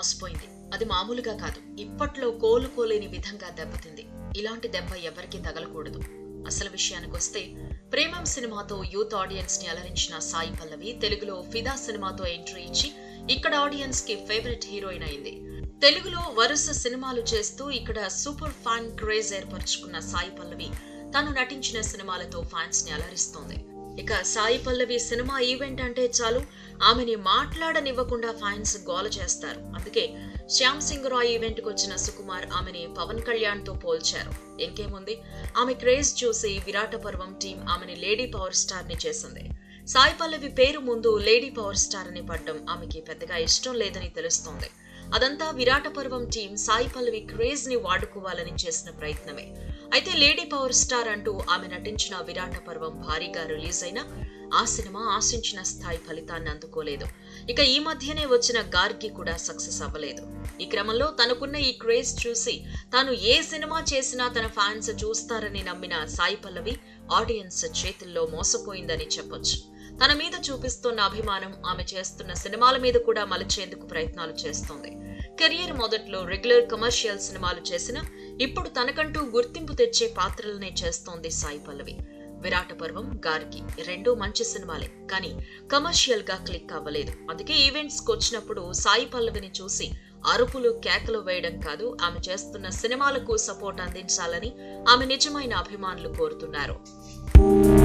మోసపోయింది అది మామూలుగా కాదు ఇప్పట్లో కోలుకోలేని విధంగా దెబ్బతింది ఇలాంటి దెబ్బ ఎవరికీ తగలకూడదు అసలు విషయానికొస్తే ప్రేమం సినిమాతో యూత్ ఆడియన్స్ ని అలరించిన సాయి పల్లవి తెలుగులో ఫిదా సినిమాతో ఎంట్రీ ఇచ్చి ఇక్కడ ఆడియన్స్ కి ఫేవరెట్ హీరోయిన్ అయింది తెలుగులో వరుస సినిమాలు చేస్తూ ఇక్కడ సూపర్ ఫ్యాన్ క్రేజ్ ఏర్పరచుకున్న సాయి పల్లవి తాను నటించిన సినిమాలతో ఫ్యాన్స్ ని అలరిస్తోంది ఇక సాయి పల్లవి సినిమా ఈవెంట్ అంటే చాలు ఆమెని మాట్లాడనివ్వకుండా ఫ్యాన్స్ గోల చేస్తారు అందుకే శ్యామ్ సింగ్ రాయ్ ఈవెంట్ కు వచ్చిన సుకుమార్ ఆమెని పవన్ కళ్యాణ్ తో పోల్చారు ఇంకేముంది ఆమె క్రేజ్ చూసి విరాట పర్వం టీం ఆమెని లేడీ పవర్ స్టార్ ని చేసింది సాయి పల్లవి పేరు ముందు లేడీ పవర్ స్టార్ అని పడ్డం ఆమెకి పెద్దగా ఇష్టం లేదని తెలుస్తోంది అదంతా విరాట పర్వం టీం సాయి పల్లవి క్రేజ్ ని వాడుకోవాలని చేసిన ప్రయత్నమే అయితే లేడీ పవర్ స్టార్ అంటూ ఆమె నటించిన విరాట పర్వం భారీగా రిలీజ్ అయినా ఆ సినిమా ఆశించిన స్థాయి ఫలితాన్ని అందుకోలేదు ఇక ఈ మధ్యనే వచ్చిన గార్గి కూడా సక్సెస్ అవ్వలేదు ఈ క్రమంలో తనకున్న ఈ క్రేజ్ చూసి తాను ఏ సినిమా చేసినా తన ఫ్యాన్స్ చూస్తారని నమ్మిన సాయి పల్లవి ఆడియన్స్ చేతుల్లో మోసపోయిందని చెప్పొచ్చు తన మీద చూపిస్తున్న అభిమానం ఆమె చేస్తున్న సినిమాల మీద కూడా మలచేందుకు ప్రయత్నాలు చేస్తోంది కెరియర్ మొదట్లో రెగ్యులర్ కమర్షియల్ సినిమాలు చేసినా ఇప్పుడు తనకంటూ గుర్తింపు తెచ్చే పాత్రలనే చేస్తోంది సాయి పల్లవి విరాట పర్వం గార్గి రెండూ మంచి సినిమాలే కానీ కమర్షియల్ గా క్లిక్ అవ్వలేదు అందుకే ఈవెంట్స్ కు వచ్చినప్పుడు సాయి పల్లవిని చూసి అరుపులు కేకలు వేయడం కాదు ఆమె చేస్తున్న సినిమాలకు సపోర్ట్ అందించాలని ఆమె నిజమైన అభిమానులు కోరుతున్నారు